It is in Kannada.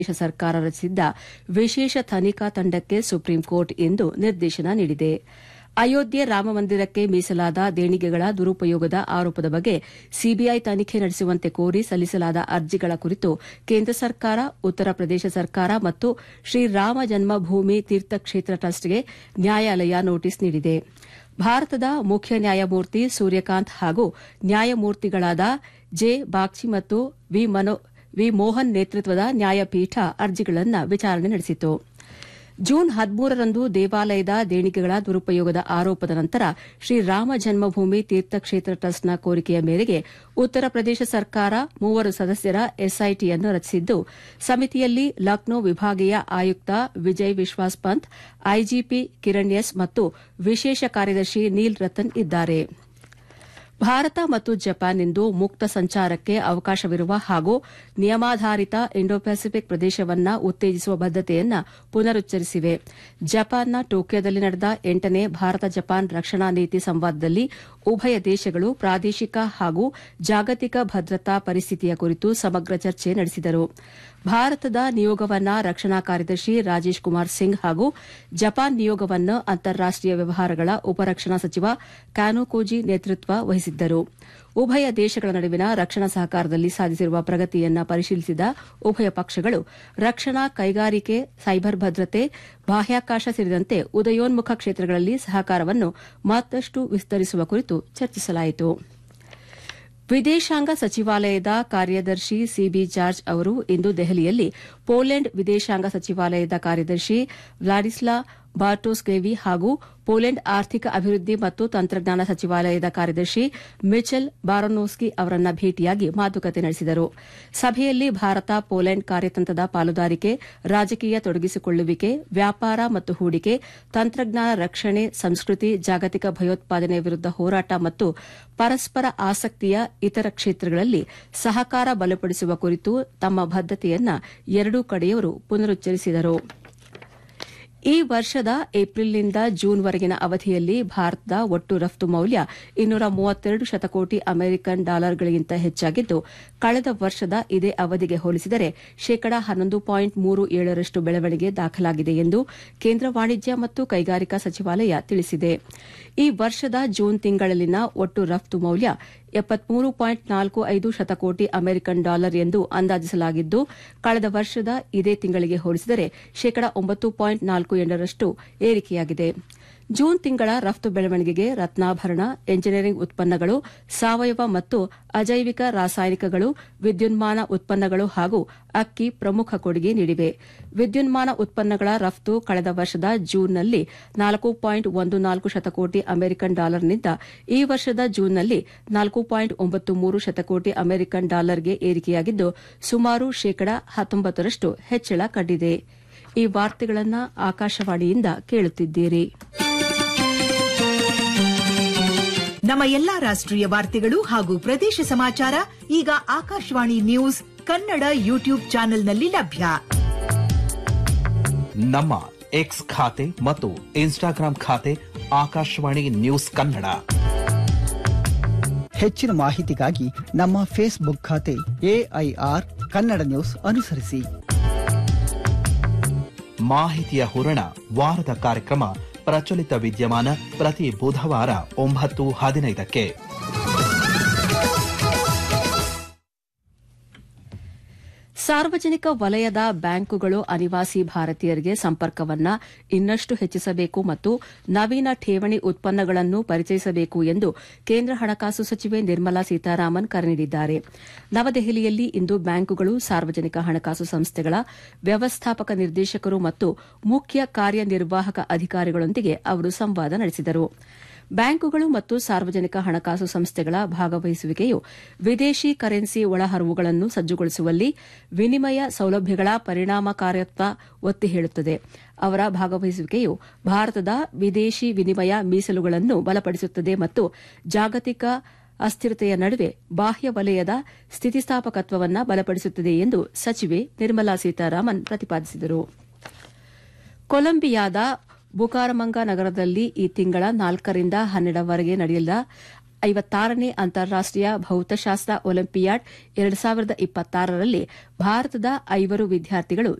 ದೇಶ ಸರ್ಕಾರ ರಚಿಸಿದ್ದ ವಿಶೇಷ ತನಿಖಾ ತಂಡಕ್ಕೆ ಸುಪ್ರೀಂ ಕೋರ್ಟ್ ಇಂದು ನಿರ್ದೇಶನ ನೀಡಿದೆ ಅಯೋಧ್ಯೆ ರಾಮಮಂದಿರಕ್ಕೆ ಮೀಸಲಾದ ದೇಣಿಗೆಗಳ ದುರುಪಯೋಗದ ಆರೋಪದ ಬಗ್ಗೆ ಸಿಬಿಐ ತನಿಖೆ ನಡೆಸುವಂತೆ ಕೋರಿ ಸಲ್ಲಿಸಲಾದ ಅರ್ಜಿಗಳ ಕುರಿತು ಕೇಂದ್ರ ಸರ್ಕಾರ ಉತ್ತರ ಪ್ರದೇಶ ಸರ್ಕಾರ ಮತ್ತು ಶ್ರೀರಾಮ ಜನ್ಮಭೂಮಿ ತೀರ್ಥಕ್ಷೇತ್ರ ಟ್ರಸ್ಟ್ಗೆ ನ್ಯಾಯಾಲಯ ನೋಟಿಸ್ ನೀಡಿದೆ ಭಾರತದ ಮುಖ್ಯ ನ್ಯಾಯಮೂರ್ತಿ ಸೂರ್ಯಕಾಂತ್ ಹಾಗೂ ನ್ಯಾಯಮೂರ್ತಿಗಳಾದ ಜೆ ಬಾಗ್ಚಿ ಮತ್ತು ವಿ ಮೋಹನ್ ನೇತೃತ್ವದ ನ್ಯಾಯಪೀಠ ಅರ್ಜಿಗಳನ್ನು ವಿಚಾರಣೆ ನಡೆಸಿತು ಜೂನ್ ಹದಿಮೂರರಂದು ದೇವಾಲಯದ ದೇಣಿಗೆಗಳ ದುರುಪಯೋಗದ ಆರೋಪದ ನಂತರ ಶ್ರೀರಾಮ ಜನ್ಮಭೂಮಿ ತೀರ್ಥಕ್ಷೇತ್ರ ಟ್ರಸ್ಟ್ನ ಕೋರಿಕೆಯ ಮೇರೆಗೆ ಉತ್ತರ ಪ್ರದೇಶ ಸರ್ಕಾರ ಮೂವರು ಸದಸ್ಯರ ಎಸ್ಐಟಿಯನ್ನು ರಚಿಸಿದ್ದು ಸಮಿತಿಯಲ್ಲಿ ಲಕ್ನೋ ವಿಭಾಗೀಯ ಆಯುಕ್ತ ವಿಜಯ್ ವಿಶ್ವಾಸ್ ಪಂತ್ ಐಜಿಪಿ ಕಿರಣ್ ಎಸ್ ಮತ್ತು ವಿಶೇಷ ಕಾರ್ಯದರ್ಶಿ ನೀಲ್ ರತನ್ ಇದ್ದಾರೆ ಭಾರತ ಮತ್ತು ಜಪಾನ್ ಇಂದು ಮುಕ್ತ ಸಂಚಾರಕ್ಕೆ ಅವಕಾಶವಿರುವ ಹಾಗೂ ನಿಯಮಾಧಾರಿತ ಇಂಡೋ ಪೆಸಿಫಿಕ್ ಪ್ರದೇಶವನ್ನು ಉತ್ತೇಜಿಸುವ ಬದ್ದತೆಯನ್ನು ಪುನರುಚ್ಚರಿಸಿವೆ ಜಪಾನ್ನ ಟೋಕಿಯೋದಲ್ಲಿ ನಡೆದ ಎಂಟನೇ ಭಾರತ ಜಪಾನ್ ರಕ್ಷಣಾ ನೀತಿ ಸಂವಾದದಲ್ಲಿ ಉಭಯ ದೇಶಗಳು ಪ್ರಾದೇಶಿಕ ಹಾಗೂ ಜಾಗತಿಕ ಭದ್ರತಾ ಪರಿಸ್ಥಿತಿಯ ಕುರಿತು ಸಮಗ್ರ ಚರ್ಚೆ ನಡೆಸಿದರು ಭಾರತದ ನಿಯೋಗವನ್ನು ರಕ್ಷಣಾ ಕಾರ್ಯದರ್ಶಿ ರಾಜೇಶ್ ಕುಮಾರ್ ಸಿಂಗ್ ಹಾಗೂ ಜಪಾನ್ ನಿಯೋಗವನ್ನು ಅಂತಾರಾಷ್ಟೀಯ ವ್ಯವಹಾರಗಳ ಉಪರಕ್ಷಣಾ ಸಚಿವ ಕ್ಯಾನೋಕೋಜಿ ನೇತೃತ್ವ ವಹಿಸಿದ್ದರು ಉಭಯ ದೇಶಗಳ ನಡುವಿನ ರಕ್ಷಣಾ ಸಹಕಾರದಲ್ಲಿ ಸಾಧಿಸಿರುವ ಪ್ರಗತಿಯನ್ನು ಪರಿಶೀಲಿಸಿದ ಉಭಯ ಪಕ್ಷಗಳು ರಕ್ಷಣಾ ಕೈಗಾರಿಕೆ ಸೈಬರ್ ಭದ್ರತೆ ಬಾಹ್ಯಾಕಾಶ ಸೇರಿದಂತೆ ಉದಯೋನ್ಮುಖ ಕ್ಷೇತ್ರಗಳಲ್ಲಿ ಸಹಕಾರವನ್ನು ಮತ್ತಷ್ಟು ವಿಸ್ತರಿಸುವ ಕುರಿತು ಚರ್ಚಿಸಲಾಯಿತು ವಿದೇಶಾಂಗ ಸಚಿವಾಲಯದ ಕಾರ್ಯದರ್ಶಿ ಸಿಬಿ ಜಾರ್ಜ್ ಅವರು ಇಂದು ದೆಹಲಿಯಲ್ಲಿ ಪೋಲೆಂಡ್ ವಿದೇಶಾಂಗ ಸಚಿವಾಲಯದ ಕಾರ್ಯದರ್ಶಿ ವ್ಲಾಡಿಸ್ಲಾ ಬಾರ್ಟೋಸ್ಗೆವಿ ಹಾಗೂ ಪೋಲೆಂಡ್ ಆರ್ಥಿಕ ಅಭಿವೃದ್ಧಿ ಮತ್ತು ತಂತ್ರಜ್ಞಾನ ಸಚಿವಾಲಯದ ಕಾರ್ಯದರ್ಶಿ ಮಿಚೆಲ್ ಬಾರನೋಸ್ಕಿ ಅವರನ್ನ ಭೇಟಿಯಾಗಿ ಮಾತುಕತೆ ನಡೆಸಿದರು ಸಭೆಯಲ್ಲಿ ಭಾರತ ಪೋಲೆಂಡ್ ಕಾರ್ಯತಂತ್ರದ ಪಾಲುದಾರಿಕೆ ರಾಜಕೀಯ ತೊಡಗಿಸಿಕೊಳ್ಳುವಿಕೆ ವ್ಯಾಪಾರ ಮತ್ತು ಹೂಡಿಕೆ ತಂತ್ರಜ್ಞಾನ ರಕ್ಷಣೆ ಸಂಸ್ಕೃತಿ ಜಾಗತಿಕ ಭಯೋತ್ಪಾದನೆ ವಿರುದ್ದ ಹೋರಾಟ ಮತ್ತು ಪರಸ್ಪರ ಆಸಕ್ತಿಯ ಇತರ ಕ್ಷೇತ್ರಗಳಲ್ಲಿ ಸಹಕಾರ ಬಲಪಡಿಸುವ ಕುರಿತು ತಮ್ಮ ಬದ್ದತೆಯನ್ನು ಎರಡೂ ಕಡೆಯವರು ಪುನರುಚ್ಚರಿಸಿದರು ಈ ವರ್ಷದ ಏಪ್ರಿಲ್ನಿಂದ ಜೂನ್ವರೆಗಿನ ಅವಧಿಯಲ್ಲಿ ಭಾರತದ ಒಟ್ಟು ರಫ್ತು ಮೌಲ್ಯ ಇನ್ನೂರ ಮೂವತ್ತೆರಡು ಶತಕೋಟಿ ಅಮೆರಿಕನ್ ಡಾಲರ್ಗಳಿಗಿಂತ ಹೆಚ್ಚಾಗಿದ್ದು ಕಳೆದ ವರ್ಷದ ಇದೇ ಅವಧಿಗೆ ಹೋಲಿಸಿದರೆ ಶೇಕಡ ಹನ್ನೊಂದು ಪಾಯಿಂಟ್ ಮೂರು ಏಳರಷ್ಟು ಬೆಳವಣಿಗೆ ದಾಖಲಾಗಿದೆ ಎಂದು ಕೇಂದ್ರ ವಾಣಿಜ್ಯ ಮತ್ತು ಕೈಗಾರಿಕಾ ಸಚಿವಾಲಯ ತಿಳಿಸಿದೆ ಈ ವರ್ಷದ ಜೂನ್ ತಿಂಗಳಲ್ಲಿನ ಒಟ್ಟು ರಫ್ತು ಮೌಲ್ಯ ಎಪ್ಪತ್ಮೂರು ಪಾಯಿಂಟ್ ನಾಲ್ಕು ಐದು ಶತಕೋಟಿ ಅಮೆರಿಕನ್ ಡಾಲರ್ ಎಂದು ಅಂದಾಜಿಸಲಾಗಿದ್ದು ಕಳೆದ ವರ್ಷದ ಇದೇ ತಿಂಗಳಿಗೆ ಹೋಲಿಸಿದರೆ ಶೇಕಡ ಒಂಬತ್ತು ಪಾಯಿಂಟ್ ನಾಲ್ಕು ಎಂಟರಷ್ಟು ಏರಿಕೆಯಾಗಿದೆ ಜೂನ್ ತಿಂಗಳ ರಫ್ತು ಬೆಳವಣಿಗೆಗೆ ರತ್ನಾಭರಣ ಎಂಜಿನಿಯರಿಂಗ್ ಉತ್ಪನ್ನಗಳು ಸಾವಯವ ಮತ್ತು ಅಜೈವಿಕ ರಾಸಾಯನಿಕಗಳು ವಿದ್ಯುನ್ಮಾನ ಉತ್ಪನ್ನಗಳು ಹಾಗೂ ಅಕ್ಕಿ ಪ್ರಮುಖ ಕೊಡುಗೆ ನೀಡಿವೆ ವಿದ್ಯುನ್ಮಾನ ಉತ್ಪನ್ನಗಳ ರಫ್ತು ಕಳೆದ ವರ್ಷದ ಜೂನ್ನಲ್ಲಿ ನಾಲ್ಕು ಪಾಯಿಂಟ್ ಒಂದು ನಾಲ್ಕು ಶತಕೋಟಿ ಅಮೆರಿಕನ್ ಡಾಲರ್ನಿಂದ ಈ ವರ್ಷದ ಜೂನ್ನಲ್ಲಿ ನಾಲ್ಕು ಪಾಯಿಂಟ್ ಒಂಬತ್ತು ಮೂರು ಶತಕೋಟಿ ಅಮೆರಿಕನ್ ಡಾಲರ್ಗೆ ಏರಿಕೆಯಾಗಿದ್ದು ಸುಮಾರು ಶೇಕಡ ಹತ್ತೊಂಬತ್ತರಷ್ಟು ಹೆಚ್ಚಳ ಕಂಡಿದೆ ಈ ವಾರ್ತೆಗಳನ್ನು ಆಕಾಶವಾಣಿಯಿಂದ ಕೇಳುತ್ತಿದ್ದೀರಿ ನಮ್ಮ ಎಲ್ಲಾ ರಾಷ್ಟ್ರೀಯ ವಾರ್ತೆಗಳು ಹಾಗೂ ಪ್ರದೇಶ ಸಮಾಚಾರ ಈಗ ಆಕಾಶವಾಣಿ ನ್ಯೂಸ್ ಕನ್ನಡ ಯೂಟ್ಯೂಬ್ ಚಾನೆಲ್ನಲ್ಲಿ ಲಭ್ಯ ನಮ್ಮ ಎಕ್ಸ್ ಖಾತೆ ಮತ್ತು ಇನ್ಸ್ಟಾಗ್ರಾಂ ಖಾತೆ ಆಕಾಶವಾಣಿ ನ್ಯೂಸ್ ಕನ್ನಡ ಹೆಚ್ಚಿನ ಮಾಹಿತಿಗಾಗಿ ನಮ್ಮ ಫೇಸ್ಬುಕ್ ಖಾತೆ ಎಐಆರ್ ಕನ್ನಡ ನ್ಯೂಸ್ ಅನುಸರಿಸಿ ಮಾಹಿತಿಯ ಹೂರಣ ವಾರದ ಕಾರ್ಯಕ್ರಮ ಪ್ರಚಲಿತ ವಿದ್ಯಮಾನ ಪ್ರತಿ ಬುಧವಾರ ಒಂಬತ್ತು ಹದಿನೈದಕ್ಕೆ ಸಾರ್ವಜನಿಕ ವಲಯದ ಬ್ಯಾಂಕುಗಳು ಅನಿವಾಸಿ ಭಾರತೀಯರಿಗೆ ಸಂಪರ್ಕವನ್ನ ಇನ್ನಷ್ಟು ಹೆಚ್ಚಿಸಬೇಕು ಮತ್ತು ನವೀನ ಠೇವಣಿ ಉತ್ಪನ್ನಗಳನ್ನು ಪರಿಚಯಿಸಬೇಕು ಎಂದು ಕೇಂದ್ರ ಹಣಕಾಸು ಸಚಿವೆ ನಿರ್ಮಲಾ ಸೀತಾರಾಮನ್ ಕರೆ ನೀಡಿದ್ದಾರೆ ನವದೆಹಲಿಯಲ್ಲಿ ಇಂದು ಬ್ಯಾಂಕುಗಳು ಸಾರ್ವಜನಿಕ ಹಣಕಾಸು ಸಂಸ್ಥೆಗಳ ವ್ಯವಸ್ಥಾಪಕ ನಿರ್ದೇಶಕರು ಮತ್ತು ಮುಖ್ಯ ಕಾರ್ಯನಿರ್ವಾಹಕ ಅಧಿಕಾರಿಗಳೊಂದಿಗೆ ಅವರು ಸಂವಾದ ನಡೆಸಿದರು ಬ್ಯಾಂಕುಗಳು ಮತ್ತು ಸಾರ್ವಜನಿಕ ಹಣಕಾಸು ಸಂಸ್ಥೆಗಳ ಭಾಗವಹಿಸುವಿಕೆಯು ವಿದೇಶಿ ಕರೆನ್ಸಿ ಒಳಹರಿವುಗಳನ್ನು ಸಜ್ಜುಗೊಳಿಸುವಲ್ಲಿ ವಿನಿಮಯ ಸೌಲಭ್ಯಗಳ ಪರಿಣಾಮಕಾರಿತ್ವ ಒತ್ತಿ ಹೇಳುತ್ತದೆ ಅವರ ಭಾಗವಹಿಸುವಿಕೆಯು ಭಾರತದ ವಿದೇಶಿ ವಿನಿಮಯ ಮೀಸಲುಗಳನ್ನು ಬಲಪಡಿಸುತ್ತದೆ ಮತ್ತು ಜಾಗತಿಕ ಅಸ್ಥಿರತೆಯ ನಡುವೆ ಬಾಹ್ಯ ವಲಯದ ಸ್ಥಿತಿಸ್ಥಾಪಕತ್ವವನ್ನು ಬಲಪಡಿಸುತ್ತದೆ ಎಂದು ಸಚಿವೆ ನಿರ್ಮಲಾ ಸೀತಾರಾಮನ್ ಪ್ರತಿಪಾದಿಸಿದರು ಕೊಲಂಬಿಯಾದ ಬುಕಾರಮಂಗ ನಗರದಲ್ಲಿ ಈ ತಿಂಗಳ ನಾಲ್ಕರಿಂದ ಹನ್ನೆರಡರವರೆಗೆ ನಡೆಯಲಿರುವ ಐವತ್ತಾರನೇ ಅಂತಾರಾಷ್ಟೀಯ ಭೌತಶಾಸ್ತ್ರ ಒಲಿಂಪಿಯಾಡ್ ಎರಡು ಸಾವಿರದ ಇಪ್ಪತ್ತಾರರಲ್ಲಿ ಭಾರತದ ಐವರು ವಿದ್ಯಾರ್ಥಿಗಳು